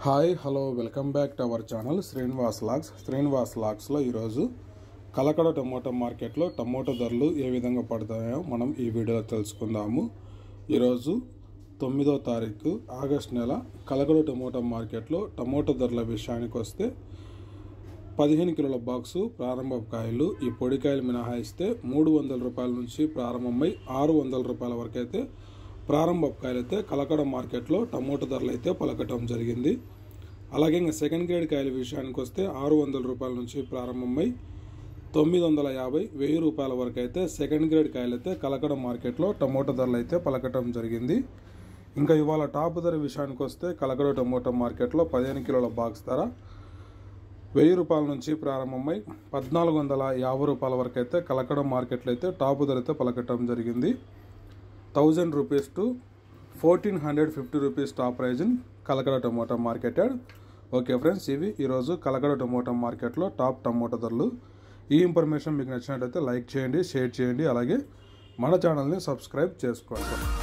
hi hello welcome back to our channel Srinivas logs Srinivas లాగ్స్లో ఈరోజు Kalakada tomato మార్కెట్లో టమోటా ధరలు ఏ విధంగా పడతాయో మనం ఈ వీడియోలో తెలుసుకుందాము ఈరోజు తొమ్మిదో తారీఖు ఆగస్ట్ నెల కలకడ టమోటా మార్కెట్లో టమోటా ధరల విషయానికి వస్తే పదిహేను కిలోల బాక్సు ప్రారంభ కాయలు ఈ పొడికాయలు మినహాయిస్తే మూడు వందల రూపాయల నుంచి ప్రారంభమై ఆరు వందల రూపాయల వరకు అయితే ప్రారంభ కాయలు అయితే కలకడ మార్కెట్లో టమోటా ధరలు అయితే పలకటం జరిగింది అలాగే ఇంకా సెకండ్ గ్రేడ్ కాయల విషయానికి వస్తే ఆరు వందల రూపాయల నుంచి ప్రారంభమై తొమ్మిది వందల యాభై వెయ్యి రూపాయల వరకు అయితే సెకండ్ గ్రేడ్ కాయలు అయితే కలకడ మార్కెట్లో టమోటా ధరలు అయితే పలకటం జరిగింది ఇంకా ఇవాళ టాప్ ధర విషయానికి వస్తే కలకడ టమోటా మార్కెట్లో పదిహేను కిలోల బాక్స్ ధర వెయ్యి రూపాయల నుంచి ప్రారంభమై పద్నాలుగు వందల యాభై రూపాయల వరకు అయితే కలకడ మార్కెట్లో అయితే టాప్ ధర అయితే పలకటం జరిగింది thousand rupees to fourteen hundred fifty rupees top price in Kalakada tomato మార్కెటెడ్ ఓకే ఫ్రెండ్స్ ఇవి ఈరోజు కలకడ టమోటా మార్కెట్లో టాప్ టమోటా ధరలు ఈ ఇన్ఫర్మేషన్ మీకు నచ్చినట్లయితే లైక్ చేయండి షేర్ చేయండి అలాగే మన ఛానల్ని సబ్స్క్రైబ్ చేసుకోండి